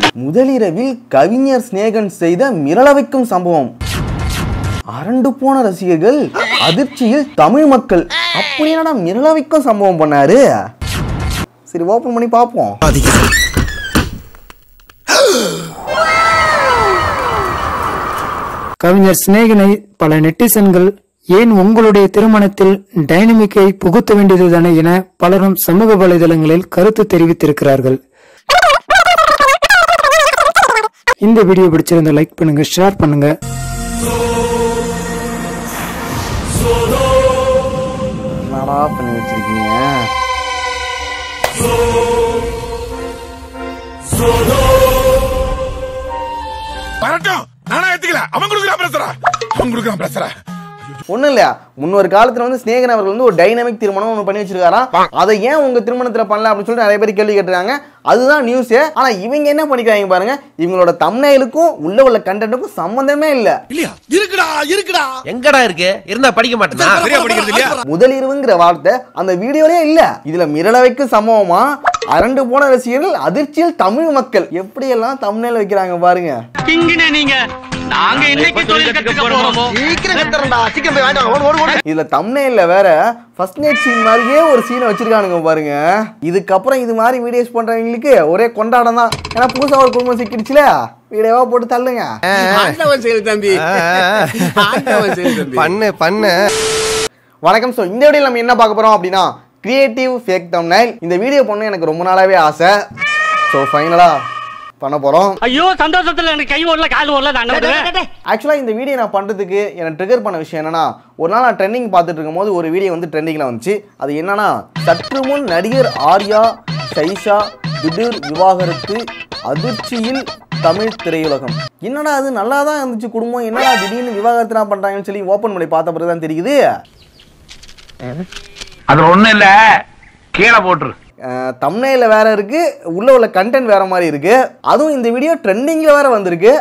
முதலிரவில் கவிஞர் சிநேகன் செய்த மிரள வைக்கும் சம்பவம் அரண்டு போன ரசிகர்கள் அதிர்ச்சியில் தமிழ் மக்கள் அப்படி என்னடா மிரள வைக்கும் சம்பவம் பண்ணாரு சரி ஓபன் பண்ணி பார்ப்போம் கவிஞர் சிநேகனை பல நெட்டிசன்கள் ஏன் உங்களுடைய திருமணத்தில் டைனமிக்கை புகுத்த வேண்டியதுதானே என பலரும் சமூக வலைதளங்களில் கருத்து தெரிவித்திருக்கிறார்கள் இந்த வீடியோ பிடிச்சிருந்தா லைக் பண்ணுங்க ஷேர் பண்ணுங்க என்னடா பண்ணி வச்சிருக்கீங்க வரட்டும் நானா ஏத்துக்கல அவன் கொடுக்குறான் பிரசரா அவன் கொடுக்குறான் பிரசரா ஒண்ணும் இல்லையா முன்னொரு காலத்துல வந்து ஸ்நேகன் அவர்கள் வந்து ஒரு டைனமிக் திருமணம் ஒன்று பண்ணி வச்சிருக்காராம் அதை ஏன் உங்க திருமணத்துல பண்ணல அப்படின்னு சொல்லிட்டு நிறைய பேர் கேள்வி கேட்டிருக்காங்க அதுதான் நியூஸ் ஆனா இவங்க என்ன பண்ணிக்கிறாங்க பாருங்க இவங்களோட தம்னைலுக்கும் உள்ள உள்ள கண்டென்ட்டுக்கும் சம்பந்தமே இல்ல இல்லையா இருக்குடா இருக்குடா எங்கடா இருக்கு இருந்தா படிக்க மாட்டேனா சரியா படிக்கிறது இல்லையா முதலிரவுங்கிற வார்த்தை அந்த வீடியோலயே இல்ல இதுல மிரள வைக்கும் சம்பவமா அரண்டு போன ரசிகர்கள் அதிர்ச்சியில் தமிழ் மக்கள் எப்படியெல்லாம் தம்னைல வைக்கிறாங்க பாருங்க கிங்கினே நீங்க நாங்க இன்னைக்கு தொழில் கத்துக்க போறோமோ இதுல தம்னைல வேற ஃபர்ஸ்ட் நைட் சீன் மாதிரியே ஒரு சீனை வச்சிருக்கானுங்க பாருங்க இதுக்கப்புறம் இது மாதிரி வீடியோஸ் பண்றவங்களுக்கு ஒரே கொண்டாடம் தான் ஏன்னா புதுசா ஒரு குடும்பம் சிக்கிடுச்சுல வீடியோவா போட்டு தள்ளுங்க ஆண்டவன் செயல் தம்பி ஆண்டவன் செயல் தம்பி பண்ணு பண்ணு வணக்கம் ஸோ இந்த வீடியோ நம்ம என்ன பார்க்க போறோம் அப்படின்னா கிரியேட்டிவ் ஃபேக் தம்னைல் இந்த வீடியோ பண்ண எனக்கு ரொம்ப நாளாவே ஆசை ஸோ ஃபைனலா பண்ண போறோம் ஐயோ சந்தோஷத்துல எனக்கு கை ஓடல கால் ஓடல நான் ஆக்சுவலாக இந்த வீடியோ நான் பண்ணுறதுக்கு எனக்கு ட்ரிகர் பண்ண விஷயம் என்னன்னா ஒரு நாள் நான் ட்ரெண்டிங் பார்த்துட்டு இருக்கும்போது ஒரு வீடியோ வந்து ட்ரெண்டிங்கில் வந்துச்சு அது என்னன்னா சற்று முன் நடிகர் ஆர்யா சைஷா திடீர் விவாகரத்து அதிர்ச்சியில் தமிழ் திரையுலகம் என்னடா அது நல்லா தான் இருந்துச்சு குடும்பம் என்னடா திடீர்னு விவாகரத்து நான் பண்ணுறாங்கன்னு சொல்லி ஓப்பன் பண்ணி பார்த்த பிறகு தான் தெரியுது அது ஒண்ணும் இல்ல கீழே போட்டுரு தம்னையில் வேற இருக்கு உள்ள உள்ள கண்டென்ட் வேற மாதிரி இருக்கு அதுவும் இந்த வீடியோ ட்ரெண்டிங்கில் வேற வந்திருக்கு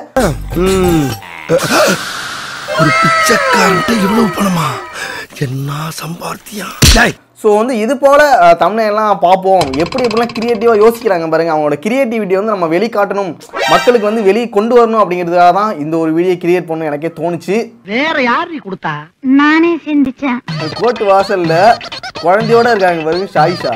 ஒரு பிச்சைக்காரன்ட்டு இவ்வளவு பணமா என்ன சம்பாத்தியம் ஸோ வந்து இது போல தமிழையெல்லாம் பார்ப்போம் எப்படி எப்படிலாம் கிரியேட்டிவாக யோசிக்கிறாங்க பாருங்க அவங்களோட கிரியேட்டிவிட்டி வந்து நம்ம வெளிக்காட்டணும் மக்களுக்கு வந்து வெளியே கொண்டு வரணும் அப்படிங்கிறதுக்காக தான் இந்த ஒரு வீடியோ கிரியேட் பண்ணணும் எனக்கே தோணுச்சு வேற யார் நீ கொடுத்தா நானே சிந்திச்சேன் கோர்ட் வாசல்ல குழந்தையோட இருக்காங்க பாருங்க ஷாயிஷா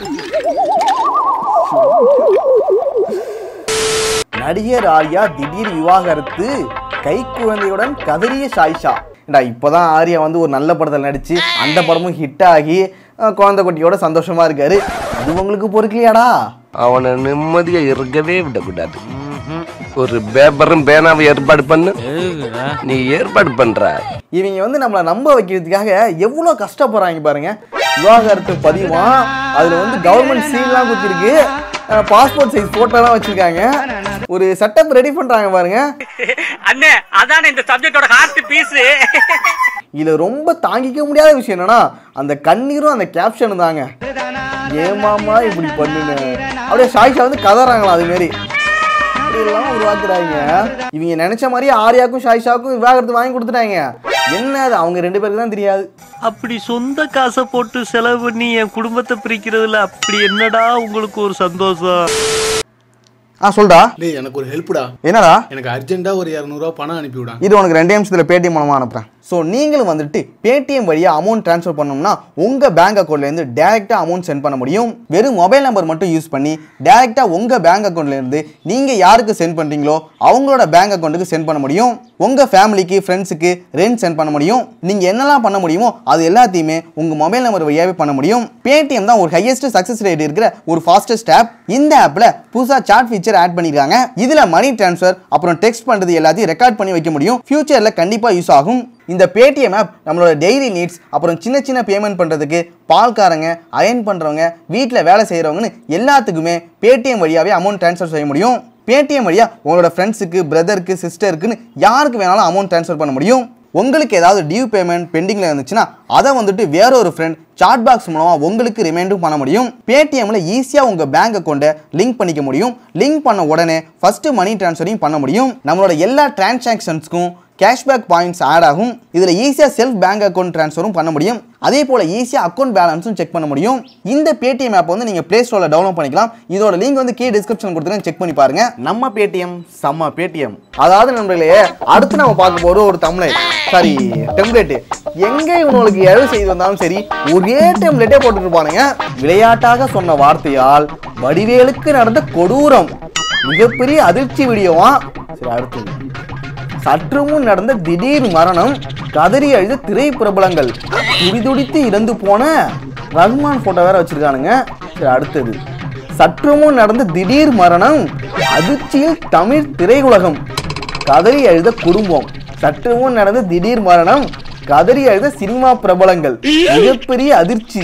நடிகர் ஆர்யா திடீர் விவாகரத்து கை குழந்தையுடன் கதறிய ஷாயிஷா ஏண்டா இப்போதான் ஆர்யா வந்து ஒரு நல்ல படத்தில் நடிச்சு அந்த படமும் ஹிட் ஆகி அஹ், குழந்தை குட்டியோட சந்தோஷமா இருக்காரு அது உங்களுக்கு பொறுக்கலையாடா அவனை நிம்மதியா இருக்கவே விடக்கூடாது ஒரு பேப்பரும் பேனாவை ஏற்பாடு பண்ணு நீ ஏற்பாடு பண்ற இவங்க வந்து நம்மளை நம்ப வைக்கிறதுக்காக எவ்வளோ கஷ்டப்படுறாங்க பாருங்க விவாகரத்து பதிவா அதில் வந்து கவர்மெண்ட் சீல்லாம் குத்திருக்கு பாஸ்போர்ட் சைஸ் ஃபோட்டோலாம் வச்சுருக்காங்க ஒரு செட்டப் ரெடி பண்ணுறாங்க பாருங்க அண்ணே அதானே இந்த சப்ஜெக்டோட ஹார்ட் பீஸ் இதில் ரொம்ப தாங்கிக்க முடியாத விஷயம் என்னன்னா அந்த கண்ணீரும் அந்த கேப்ஷனும் தாங்க ஏமாமா இப்படி பண்ணுன்னு அப்படியே ஷாயிஷா வந்து கதறாங்களா அது மாரி இப்படியெல்லாம் உருவாக்குறாங்க இவங்க நினைச்ச மாதிரி ஆர்யாக்கும் ஷாயிஷாக்கும் விவாகரத்து வாங்கி கொடுத்துட்டாங்க என்ன அது அவங்க ரெண்டு பேருக்கு தான் தெரியாது அப்படி சொந்த காசை போட்டு செலவு பண்ணி என் குடும்பத்தை பிரிக்கிறதுல அப்படி என்னடா உங்களுக்கு ஒரு சந்தோஷம் ஆ சொல்டா டேய் எனக்கு ஒரு ஹெல்ப்டா என்னடா எனக்கு அர்ஜென்ட்டா ஒரு இரநூறுவா பணம் அனுப்பி விடா இது உனக்கு ரெண்டே நிமிஷத்தில் பேடிஎம் மூலமாக அனுப்புகிறேன் ஸோ நீங்களும் வந்துட்டு பேடிஎம் வழியாக அமௌண்ட் ட்ரான்ஸ்ஃபர் பண்ணணும்னா உங்கள் பேங்க் அக்கௌண்ட்லேருந்து டேரெக்டாக அமௌண்ட் சென்ட் பண்ண முடியும் வெறும் மொபைல் நம்பர் மட்டும் யூஸ் பண்ணி டேரெக்டாக உங்கள் பேங்க் அக்கௌண்ட்லேருந்து நீங்கள் யாருக்கு சென்ட் பண்ணுறீங்களோ அவங்களோட பேங்க் அக்கௌண்ட்டுக்கு சென்ட் பண்ண முடியும் உங்கள் ஃபேமிலிக்கு ஃப்ரெண்ட்ஸுக்கு ரெண்ட் சென்ட் பண்ண முடியும் நீங்கள் என்னெல்லாம் பண்ண முடியுமோ அது எல்லாத்தையுமே உங்கள் மொபைல் நம்பர் வழியாகவே பண்ண முடியும் பேடிஎம் தான் ஒரு ஹையஸ்ட் சக்ஸஸ் ரேட் இருக்கிற ஒரு ஃபாஸ்டஸ்ட் ஆப் இந்த ஆப்பில் புதுசாக சாட் ஃபீச்சர் ஆட் பண்ணியிருக்காங்க இதில் மணி ட்ரான்ஸ்ஃபர் அப்புறம் டெக்ஸ்ட் பண்ணுறது எல்லாத்தையும் ரெக்கார்ட் பண்ணி வைக்க முடியும் ஃபியூச்சரில் கண்டிப்பாக யூஸ் ஆகும் இந்த பேடிஎம் ஆப் நம்மளோட டெய்லி நீட்ஸ் அப்புறம் சின்ன சின்ன பேமெண்ட் பண்ணுறதுக்கு பால்காரங்க அயன் பண்ணுறவங்க வீட்டில் வேலை செய்கிறவங்கன்னு எல்லாத்துக்குமே பேடிஎம் வழியாகவே அமௌண்ட் ட்ரான்ஸ்ஃபர் செய்ய முடியும் பேடிஎம் வழியாக உங்களோட ஃப்ரெண்ட்ஸுக்கு பிரதருக்கு சிஸ்டருக்குன்னு யாருக்கு வேணாலும் அமௌண்ட் ட்ரான்ஸ்ஃபர் பண்ண முடியும் உங்களுக்கு ஏதாவது டியூ பேமெண்ட் பெண்டிங்கில் இருந்துச்சுன்னா அதை வந்துட்டு வேற ஒரு ஃப்ரெண்ட் சாட் பாக்ஸ் மூலமாக உங்களுக்கு ரிமைண்டும் பண்ண முடியும் பேடிஎம்ல ஈஸியாக உங்கள் பேங்க் அக்கௌண்ட்டை லிங்க் பண்ணிக்க முடியும் லிங்க் பண்ண உடனே ஃபஸ்ட்டு மணி ட்ரான்ஸ்ஃபரையும் பண்ண முடியும் நம்மளோட எல்லா டிரான்சாக்ஷன்ஸ்க்கும் கேஷ்பேக் பாயிண்ட்ஸ் ஆட் ஆகும் இதில் ஈஸியாக செல்ஃப் பேங்க் அக்கௌண்ட் ட்ரான்ஸ்ஃபரும் பண்ண முடியும் அதே போல் ஈஸியாக அக்கௌண்ட் பேலன்ஸும் செக் பண்ண முடியும் இந்த பேடிஎம் ஆப் வந்து நீங்கள் ப்ளே ஸ்டோரில் டவுன்லோட் பண்ணிக்கலாம் இதோட லிங்க் வந்து கீழே டிஸ்கிரிப்ஷன் கொடுத்துருக்கேன் செக் பண்ணி பாருங்க நம்ம பேடிஎம் செம்ம பேடிஎம் அதாவது நண்பர்களே அடுத்து நம்ம பார்க்க போகிற ஒரு தமிழை சாரி டெம்ப்ளேட் எங்கே இவங்களுக்கு எழவு செய்து வந்தாலும் சரி ஒரே டெம்ப்ளேட்டே போட்டுட்டு இருப்பானுங்க விளையாட்டாக சொன்ன வார்த்தையால் வடிவேலுக்கு நடந்த கொடூரம் மிகப்பெரிய அதிர்ச்சி வீடியோவா சரி அடுத்தது சற்று முன் நடந்த திடீர் மரணம் கதறி அழுத திரை பிரபலங்கள் துடிதுடித்து இறந்து போன ரஹ்மான் போட்டோ வேற வச்சிருக்கானுங்க சரி அடுத்தது சற்று முன் நடந்த திடீர் மரணம் அதிர்ச்சியில் தமிழ் திரையுலகம் கதறி அழுத குடும்பம் சற்று முன் நடந்த திடீர் மரணம் கதறி அழுத சினிமா பிரபலங்கள் மிகப்பெரிய அதிர்ச்சி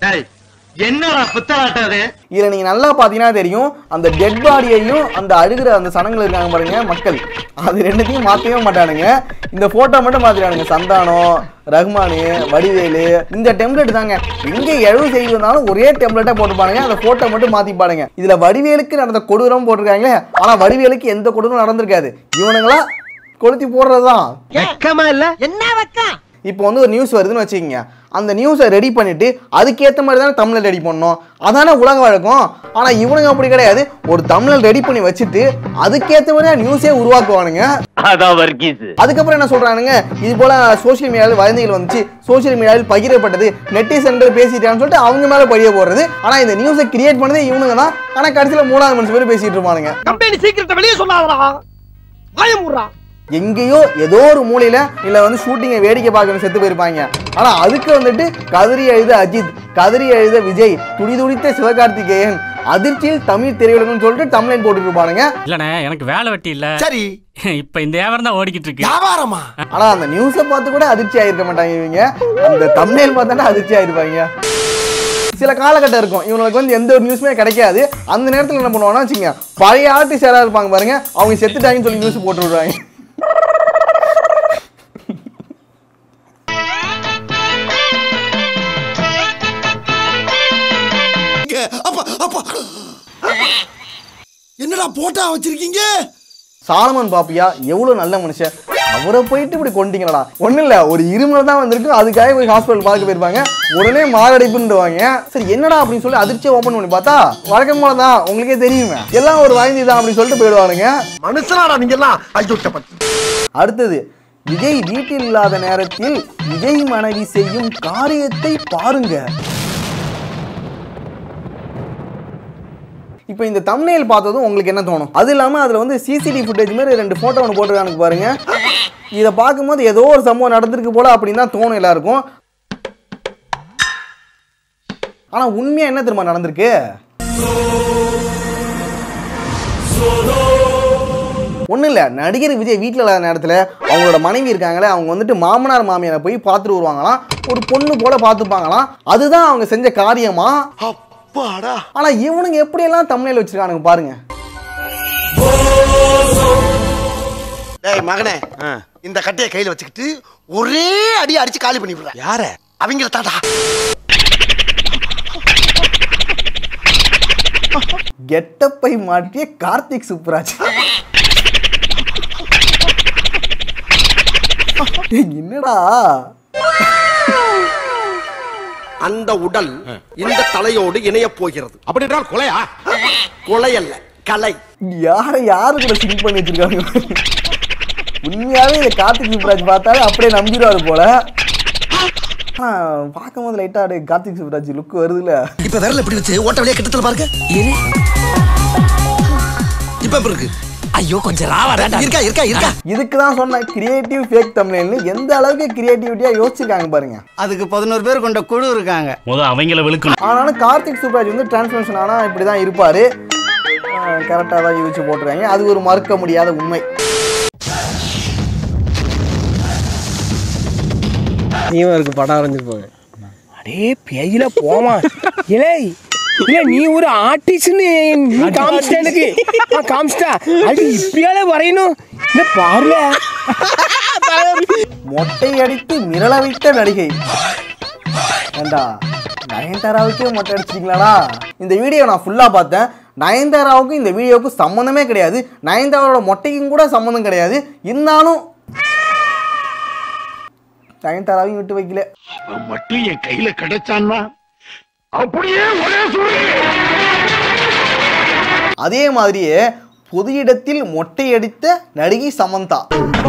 என்னடா புத்தலாட்டம் அது இதில் நீங்கள் நல்லா பார்த்தீங்கன்னா தெரியும் அந்த டெட் பாடியையும் அந்த அழுகிற அந்த சனங்கள் இருக்காங்க பாருங்க மக்கள் அது ரெண்டுத்தையும் மாற்றவே மாட்டானுங்க இந்த ஃபோட்டோ மட்டும் மாற்றிடானுங்க சந்தானம் ரஹ்மானு வடிவேலு இந்த டெம்ப்ளேட் தாங்க எங்கே எழவு செய்து வந்தாலும் ஒரே டெம்ப்ளேட்டாக போட்டுப்பானுங்க அந்த ஃபோட்டோ மட்டும் மாற்றிப்பானுங்க இதில் வடிவேலுக்கு நடந்த கொடூரம் போட்டிருக்காங்களே ஆனால் வடிவேலுக்கு எந்த கொடூரம் நடந்திருக்காது இவனுங்களா கொளுத்தி போடுறது தான் வெக்கமா இல்ல இப்போ வந்து ஒரு நியூஸ் வருதுன்னு வச்சுக்கோங்க அந்த நியூஸை ரெடி பண்ணிட்டு அதுக்கேற்ற மாதிரி தானே தமிழில் ரெடி பண்ணணும் அதானே உலக வழக்கம் ஆனால் இவனுங்க அப்படி கிடையாது ஒரு தமிழில் ரெடி பண்ணி வச்சுட்டு அதுக்கேற்ற மாதிரி தான் நியூஸே உருவாக்குவானுங்க அதான் வர்க்கீஸ் அதுக்கப்புறம் என்ன சொல்றானுங்க இது போல சோஷியல் மீடியாவில் வதந்திகள் வந்துச்சு சோஷியல் மீடியாவில் பகிரப்பட்டது நெட்டிசன்கள் பேசிட்டான்னு சொல்லிட்டு அவங்க மேல பழிய போடுறது ஆனா இந்த நியூஸை கிரியேட் பண்ணதே இவனுங்க தான் ஆனா கடைசியில் மூணாவது மனுஷன் பேர் பேசிட்டு இருப்பானுங்க கம்பெனி சீக்கிரத்தை வெளியே சொல்லாதடா பயமுறா எங்கேயோ ஏதோ ஒரு மூலையில இல்ல வந்து ஷூட்டிங்கை வேடிக்கை பார்க்கணும் செத்து போயிருப்பாங்க ஆனா அதுக்கு வந்துட்டு கதறி எழுத அஜித் கதறி எழுத விஜய் துடிதுடித்த சிவகார்த்திகேயன் அதிர்ச்சியில் தமிழ் திரையுலகம்னு சொல்லிட்டு தமிழன் போட்டுட்டு இருப்பானுங்க இல்லண்ணே எனக்கு வேலை வெட்டி இல்ல சரி இப்ப இந்த வியாபாரம் தான் ஓடிக்கிட்டு இருக்கு வியாபாரமா ஆனா அந்த நியூஸை பார்த்து கூட அதிர்ச்சி ஆயிருக்க மாட்டாங்க இவங்க அந்த தமிழ் பார்த்தாண்டா அதிர்ச்சி ஆயிருப்பாங்க சில காலகட்டம் இருக்கும் இவங்களுக்கு வந்து எந்த ஒரு நியூஸுமே கிடைக்காது அந்த நேரத்தில் என்ன பண்ணுவாங்கன்னா வச்சுங்க பழைய ஆர்டிஸ்ட் யாராவது இருப்பாங்க பாருங்க அவங்க செத்துட்டாங்கன்னு சொல்லி நியூஸ் போட்டு விடுவாங்க அப்பா அப்பா என்னடா போட்டா வச்சிருக்கீங்க சாலமன் பாப்பியா எவ்வளவு நல்ல மனுஷன் அவரை போயிட்டு இப்படி கொண்டீங்களா ஒண்ணும் இல்ல ஒரு இருமல் தான் வந்திருக்கு அதுக்காக போய் ஹாஸ்பிட்டல் பார்க்க போயிருப்பாங்க உடனே மாரடைப்புன்றவாங்க சரி என்னடா அப்படின்னு சொல்லி அதிர்ச்சியை ஓபன் பண்ணி பார்த்தா வழக்கம் போல தான் உங்களுக்கே தெரியுமே எல்லாம் ஒரு வாய்ந்தி தான் அப்படின்னு சொல்லிட்டு போயிடுவானுங்க மனுஷனாடா நீங்க எல்லாம் ஐயோ அடுத்தது விஜய் வீட்டில் இல்லாத நேரத்தில் விஜய் மனைவி செய்யும் காரியத்தை பாருங்க இப்போ இந்த தம்ப்நெயில் பார்த்ததும் உங்களுக்கு என்ன தோணும் அது இல்லாமல் அதில் வந்து சிசிடிவி ஃபுட்டேஜ் மாதிரி ரெண்டு ஃபோட்டோ ஒன்று போட்டிருக்கானுங்க பாருங்க இதை பார்க்கும்போது ஏதோ ஒரு சம்பவம் நடந்திருக்கு போல அப்படின்னு தான் தோணும் எல்லாருக்கும் ஆனால் உண்மையாக என்ன திரும்ப நடந்திருக்கு ஒன்றும் இல்லை நடிகர் விஜய் வீட்டில் இல்லாத நேரத்தில் அவங்களோட மனைவி இருக்காங்களே அவங்க வந்துட்டு மாமனார் மாமியாரை போய் பார்த்துட்டு வருவாங்களாம் ஒரு பொண்ணு போல பார்த்துப்பாங்களாம் அதுதான் அவங்க செஞ்ச காரியமா அப்பாடா ஆனா இவனுங்க எப்படியெல்லாம் தமிழில் வச்சிருக்கானுங்க பாருங்க டேய் மகனே இந்த கட்டைய கையில வச்சுக்கிட்டு ஒரே அடி அடிச்சு காலி பண்ணி விடுற யார அவங்கள தாடா கெட்டப்பை மாற்றிய கார்த்திக் சுப்ராஜ் டேய், என்னடா அந்த உடல் இந்த தலையோடு இணைய போகிறது அப்படி என்றால் கொலையா கொலை அல்ல கலை யார யாரு கூட சிங்க் பண்ணி வச்சிருக்காங்க உண்மையாவே இந்த கார்த்திக் சுப்ராஜ் பார்த்தாலே அப்படியே நம்பிடுவாரு போல ஆனா பார்க்கும்போது லைட்டா அப்படியே கார்த்திக் சுப்ராஜ் லுக் வருதுல்ல இப்ப விரல் எப்படி வச்சு ஓட்ட வழியா கிட்டத்துல பாருங்க இப்ப எப்படி இருக்கு ஐயோ கொஞ்சம் ராவா இருக்கா இருக்கா இருக்கா இதுக்கு தான் சொன்ன கிரியேட்டிவ் ஃபேக் தமிழ்னு எந்த அளவுக்கு கிரியேட்டிவிட்டியா யோசிச்சிருக்காங்க பாருங்க அதுக்கு பதினோரு பேர் கொண்ட குழு இருக்காங்க முத அவங்கள விழுக்கணும் ஆனாலும் கார்த்திக் சுப்ராஜ் வந்து டிரான்ஸ்ஃபர்மேஷன் ஆனா இப்படி தான் இருப்பாரு கரெக்டாக தான் யோசிச்சு போட்டுருக்காங்க அது ஒரு மறுக்க முடியாத உண்மை நீவருக்கு படம் வரைஞ்சிருப்பாங்க அடே பேஜில போமா இலே இல்ல நீ ஒரு ஆர்டிஸ்ட்னு நீ காமிச்சிட்ட எனக்கு நான் காமிச்சிட்டா அது இப்படியால வரையணும் இந்த பாருல மொட்டை அடித்து மிரள வைத்த நடிகை ஏண்டா நயன்தாராவுக்கே மொட்டை அடிச்சிட்டீங்களாடா இந்த வீடியோ நான் ஃபுல்லாக பார்த்தேன் நயன்தாராவுக்கும் இந்த வீடியோவுக்கும் சம்மந்தமே கிடையாது நயன்தாராவோட மொட்டைக்கும் கூட சம்மந்தம் கிடையாது இருந்தாலும் நயன்தாராவையும் விட்டு வைக்கல மட்டும் என் கையில கிடைச்சான்னா அப்படியே ஒரே சொல்லு அதே மாதிரியே பொது இடத்தில் மொட்டையடித்த நடிகை சமந்தா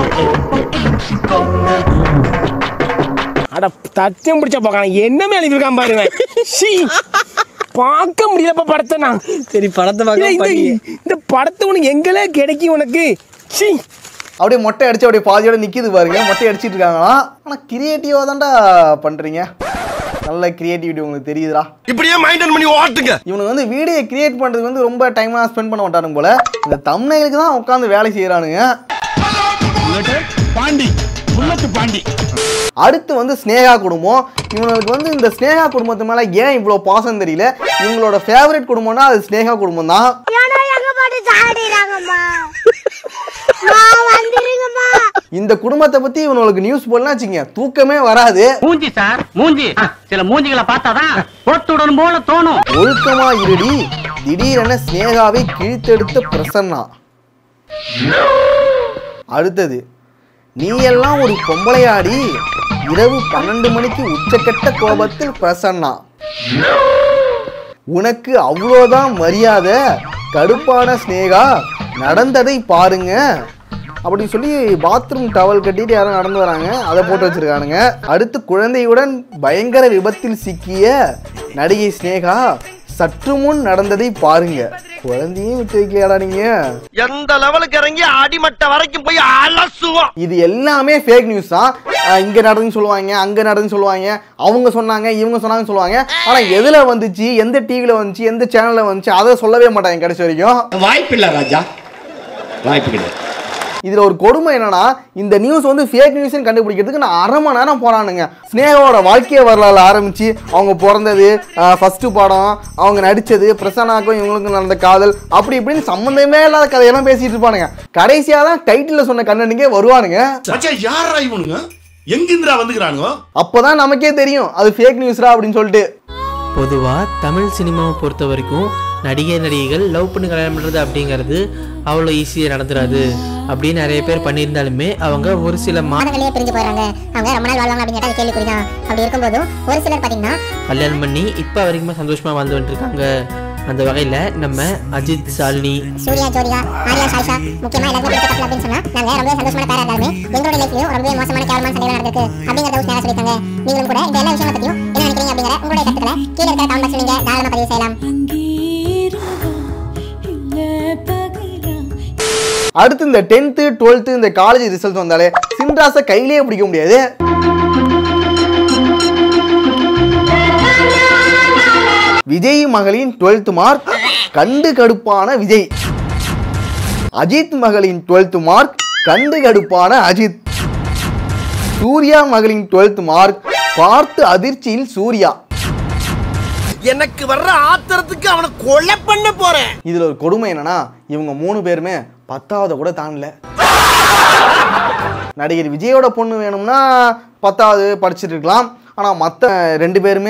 அட தச்சம் பிடிச்ச பார்க்கலாம் என்ன மேல இருக்கான் பாருங்க சீ பார்க்க முடியலப்பா படத்தை நான் சரி படத்தை இல்ல, இந்த பார்க்க இந்த படத்தை உனக்கு எங்கெல்லாம் கிடைக்கும் உனக்கு சீ அப்படியே மொட்டை அடிச்சு அப்படியே பாதியோட நிக்குது பாருங்க மொட்டை அடிச்சிட்டு இருக்காங்களாம் ஆனா கிரியேட்டிவா தான்டா பண்றீங்க நல்ல கிரியேட்டிவிட்டி உங்களுக்கு தெரியுதுடா இப்படியே மைண்டன் பண்ணி ஓட்டுங்க இவனுக்கு வந்து வீடியோ கிரியேட் பண்றதுக்கு வந்து ரொம்ப டைம்லாம் ஸ்பெண்ட் பண்ண மாட்டானுங்க போல இந்த தம்னைகளுக்கு தான் உட்காந்து வேலை செய்யறானுங்க பாண்டி புல்லட்டு பாண்டி அடுத்து வந்து ஸ்னேகா குடும்பம் இவங்களுக்கு வந்து இந்த ஸ்னேகா குடும்பத்து மேல ஏன் இவ்வளோ பாசம் தெரியல இவங்களோட ஃபேவரட் குடும்பம்னா அது ஸ்னேகா குடும்பம் தான் ஏன்னா எங்க பாட்டு சாடிறாங்கம்மா வந்துருங்கம்மா இந்த குடும்பத்தை பத்தி இவங்களுக்கு நியூஸ் போடலாம் வச்சுங்க தூக்கமே வராது மூஞ்சி சார் மூஞ்சி சில மூஞ்சிகளை பார்த்தாதான் போட்டுடன் போல தோணும் ஒழுக்கமா இருடி திடீரென ஸ்னேகாவை கிழித்தெடுத்த பிரசன்னா அடுத்தது நீ எல்லாம் ஒரு பொம்பளையாடி இரவு பன்னெண்டு மணிக்கு உச்சக்கட்ட கோபத்தில் பிரசன்னா உனக்கு அவ்வளோதான் மரியாதை கடுப்பான ஸ்னேகா நடந்ததை பாருங்க அப்படி சொல்லி பாத்ரூம் டவல் கட்டிட்டு யாரும் நடந்து வராங்க அதை போட்டு வச்சிருக்கானுங்க அடுத்து குழந்தையுடன் பயங்கர விபத்தில் சிக்கிய நடிகை ஸ்னேகா சற்று முன் நடந்ததை பாருங்க குழந்தையும் விட்டு வைக்கலையாடா நீங்க எந்த லெவலுக்கு இறங்கி அடிமட்ட வரைக்கும் போய் அலசுவோம் இது எல்லாமே ஃபேக் நியூஸ் தான் அஹ் இங்க நடந்துன்னு சொல்லுவாங்க அங்க நடந்துன்னு சொல்லுவாங்க அவங்க சொன்னாங்க இவங்க சொன்னாங்கன்னு சொல்லுவாங்க ஆனா எதுல வந்துச்சு எந்த டிவில வந்துச்சு எந்த சேனல்ல வந்துச்சு அதை சொல்லவே மாட்டாங்க கடைசி வரைக்கும் வாய்ப்பில்லை ராஜா வாய்ப்பு கிடையாது இதுல ஒரு கொடுமை என்னன்னா இந்த நியூஸ் வந்து ஃபேக் நியூஸ்னு கண்டுபிடிக்கிறதுக்கு நான் அரை மணி நேரம் போறானுங்க ஸ்னேகாவோட வாழ்க்கைய வரலாறு ஆரம்பிச்சு அவங்க பிறந்தது ஃபர்ஸ்ட் படம் அவங்க நடிச்சது பிரசன்னாக்கும் இவங்களுக்கும் நடந்த காதல் அப்படி இப்படின்னு சம்மந்தமே இல்லாத கதையெல்லாம் பேசிட்டு இருப்பானுங்க கடைசியா தான் டைட்டில் சொன்ன கண்ணனுக்கே வருவானுங்க மச்சான் யாரா இவனுங்க எங்கிருந்துடா வந்துக்கிறானுங்க அப்போதான் நமக்கே தெரியும் அது ஃபேக் நியூஸ்ரா அப்படின்னு சொல்லிட்டு பொதுவாக தமிழ் சினிமாவை பொறுத்த வரைக்கும் நடிகை நடிகைகள் லவ் பண்ணி கல்யாணம் பண்ணுறது அப்படிங்கிறது அவ்வளோ ஈஸியாக நடந்துராது அப்படின்னு நிறைய பேர் பண்ணியிருந்தாலுமே அவங்க ஒரு சில மா மாதங்களே பிரிஞ்சு போறாங்க அவங்க ரொம்ப நாள் வாழ்வாங்க அப்படின்னு கேட்டா கேள்விக்குறி தான் அப்படி இருக்கும்போதும் ஒரு சிலர் பாத்தீங்கன்னா கல்யாணம் பண்ணி இப்போ வரைக்குமே சந்தோஷமாக வாழ்ந்து வந்துருக்காங்க அந்த வகையில் நம்ம அஜித் சாலினி சூர்யா ஜோதிகா ஆர்யா சாய்ஷா முக்கியமா எல்லாருமே பிடிச்ச கப்பல் அப்படின்னு சொன்னா நாங்க ரொம்ப சந்தோஷமான பேரா இருந்தாலுமே எங்களோட லைஃப்லயும் ரொம்ப மோசமான கேவலமான சண்டைகள் நடந்திருக்கு அப்படிங்கறத ஒரு நேரம் சொல்லியிருக்காங்க நீங்களும் கூட இந்த எல்லா விஷயங்களை பத்தியும் என்ன நினைக்கிறீங்க அப்படிங்கிற உங்களுடைய கருத்துக்களை கீழே இருக்கிற கமெண்ட் பாக்ஸ்ல நீங்க தாராளமா பதிவு செய்யலாம் அடுத்து இந்த டென்த்து டுவெல்த்து இந்த காலேஜ் ரிசல்ட் வந்தாலே சின்ராஸை கையிலேயே பிடிக்க முடியாது விஜய் மகளின் டுவெல்த் மார்க் கண்டு கடுப்பான விஜய் அஜித் மகளின் டுவெல்த் மார்க் கண்டு கடுப்பான அஜித் சூர்யா மகளின் டுவெல்த் மார்க் பார்த்து அதிர்ச்சியில் சூர்யா எனக்கு வர்ற ஆத்திரத்துக்கு அவனை கொலை பண்ண போறேன் இதுல ஒரு கொடுமை என்னன்னா இவங்க மூணு பேருமே பத்தாவது கூட தாண்டல நடிகர் விஜயோட பொண்ணு வேணும்னா பத்தாவது படிச்சுட்டு இருக்கலாம் ஆனா மத்த ரெண்டு பேருமே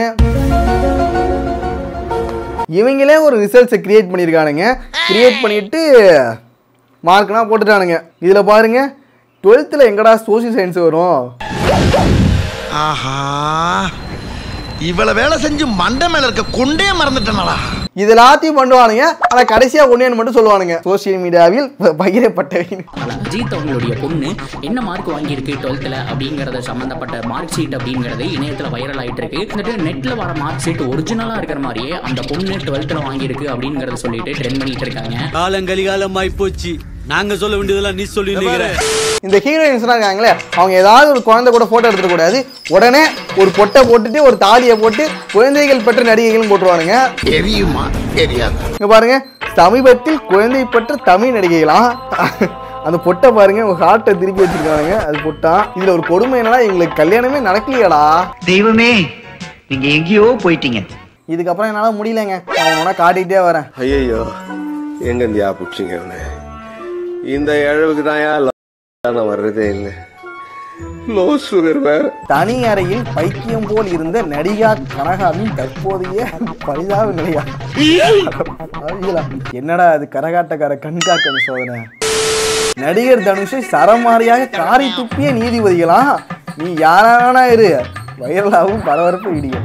இவங்களே ஒரு ரிசல்ட்ஸை கிரியேட் பண்ணியிருக்கானுங்க கிரியேட் பண்ணிட்டு மார்க்னா போட்டுட்டானுங்க இதுல பாருங்க டுவெல்த்தில் எங்கடா சோசியல் சயின்ஸ் வரும் ஆஹா இவ்வளவு வேலை செஞ்சு மண்டை மேல இருக்க கொண்டே மறந்துட்டேனடா இது எல்லாத்தையும் பண்ணுவானுங்க ஆனா கடைசியா ஒன்னேன்னு மட்டும் சொல்லுவானுங்க சோசியல் மீடியாவில் பகிரப்பட்டவை அஜித் அவங்களுடைய பொண்ணு என்ன மார்க் வாங்கியிருக்கு டுவெல்த்தில் அப்படிங்கறத சம்மந்தப்பட்ட மார்க் ஷீட் அப்படிங்கிறது இணையத்தில் வைரல் ஆயிட்டு இருக்கு வந்துட்டு நெட்ல வர மார்க் ஷீட் ஒரிஜினலா இருக்கிற மாதிரியே அந்த பொண்ணு டுவெல்த்தில் வாங்கியிருக்கு அப்படிங்கறத சொல்லிட்டு ட்ரெண்ட் பண்ணிட்டு இருக்காங்க காலங்கலிகாலமாய் போச்சு நாங்க சொல்ல வேண்டியதெல்லாம் நீ சொல்லி இந்த ஹீரோயின்ஸ்லாம் இருக்காங்களே அவங்க ஏதாவது ஒரு குழந்தை கூட போட்டோ எடுத்துட கூடாது உடனே ஒரு பொட்டை போட்டுட்டு ஒரு தாலியை போட்டு குழந்தைகள் பெற்ற நடிகைகளும் போட்டுருவானுங்க தெரியுமா தெரியாது இங்க பாருங்க சமீபத்தில் குழந்தை பெற்ற தமிழ் நடிகைகளாம் அந்த பொட்டை பாருங்க உங்க ஹார்ட்டை திருப்பி வச்சிருக்காங்க அது பொட்டா இதுல ஒரு கொடுமை என்னன்னா இவங்களுக்கு கல்யாணமே நடக்கலையாடா தெய்வமே நீங்க எங்கேயோ போயிட்டீங்க இதுக்கப்புறம் என்னால முடியலங்க அவனோட காட்டிக்கிட்டே வரேன் ஐயோ எங்க இந்தியா பிடிச்சிங்க அவனை இந்த இழவுக்கு தான் நான் வர்றதே இல்லை லோ சுகர் வேற தனி அறையில் பைத்தியம் போல் இருந்த நடிகா கனகாவின் தற்போதைய பரிதாப நிலையா ஐயலா, என்னடா அது கரகாட்டக்கார கண்காக்கன் சோதனை நடிகர் தனுஷை சரமாரியாக காரி துப்பிய நீதிபதிகளா நீ யாரா வேணா இரு வைரலாகவும் பரபரப்பு வீடியோ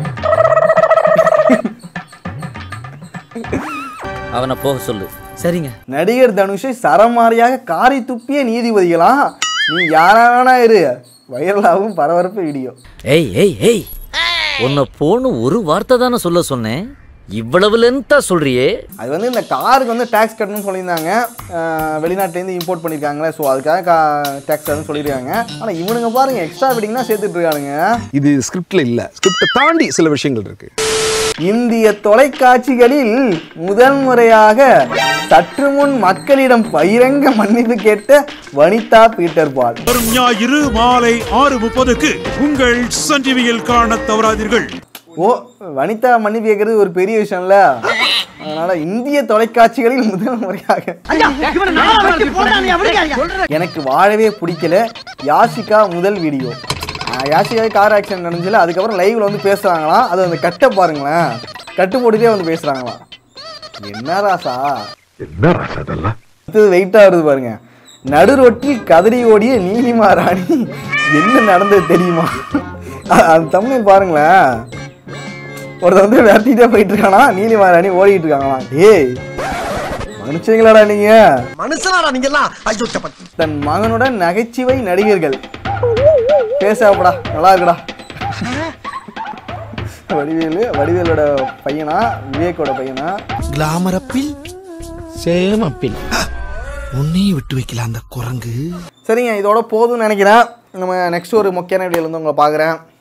அவனை போக சொல்லு சரிங்க நடிகர் தனுஷை சரமாரியாக காரி துப்பிய நீதிபதிகளாம் நீ யாரா வேணா இரு வைரலாகவும் பரபரப்பு வீடியோ ஏய் ஏய் ஏய் உன்னை போன்னு ஒரு வார்த்தை தானே சொல்ல சொன்னேன் இவ்வளவு லென்த்தா சொல்றியே அது வந்து இந்த காருக்கு வந்து டேக்ஸ் கட்டணும்னு சொல்லியிருந்தாங்க அஹ் வெளிநாட்டிலேருந்து இம்போர்ட் பண்ணியிருக்காங்களே ஸோ அதுக்காக கா டேக்ஸ் கட்டணும்னு சொல்லியிருக்காங்க ஆனால் இவனுங்க பாருங்க எக்ஸ்ட்ரா வெட்டிங்னா சேர்த்துட்டு இருக்கானுங்க இது ஸ்கிரிப்ட்ல இல்ல ஸ்கிரிப்டை தாண்டி சில விஷயங்கள் இருக்கு இந்திய தொலைக்காட்சிகளில் முதல் முறையாக சற்று முன் மக்களிடம் பகிரங்க மன்னிப்பு கேட்ட வனிதா பீட்டர் பால் வரும் ஞாயிறு மாலை ஆறு முப்பதுக்கு உங்கள் சன் டிவியில் காண தவறாதீர்கள் ஓ வனிதா மன்னிப்பு கேட்கறது ஒரு பெரிய விஷயம்ல அதனால இந்திய தொலைக்காட்சிகளில் முதல் முறையாக எனக்கு வாழவே பிடிக்கல யாஷிகா முதல் வீடியோ யாஷிகா கார் ஆக்சிடென்ட் நடந்துச்சுல அதுக்கப்புறம் லைவ்ல வந்து பேசுறாங்களாம் அது அந்த கட்டை பாருங்களேன் கட்டு போட்டுட்டே வந்து பேசுறாங்களாம் என்ன ராசா என்ன ராசா இதெல்லாம் அடுத்தது வெயிட்டா வருது பாருங்க நடு ரோட்டில் கதறி ஓடிய நீலிமா ராணி என்ன நடந்தது தெரியுமா அ- அந்த தமிழ் பாருங்களேன் ஒருத்தர் வந்து விரட்டிட்டே போயிட்டு இருக்கானா நீலிமா ராணி ஓடிட்டு இருக்காங்களாம் ஏய் மனுஷங்களாடா நீங்க மனுஷனாடா நீங்க எல்லாம் ஐயோ சப்பா. தன் மகனுடன் நகைச்சுவை நடிகர்கள் பேசாப்படா நல்லா இருக்குடா வடிவேலு வடிவேலோட பையனா விவேக்கோட பையனா கிளாமர் அப்பில் சேம் அப்பில் உன்னையும் விட்டு வைக்கல அந்த குரங்கு சரிங்க இதோட போதும்னு நினைக்கிறேன் நம்ம நெக்ஸ்ட் ஒரு முக்கியமான வீடியோல வந்து உங்களை பார்க்குறேன்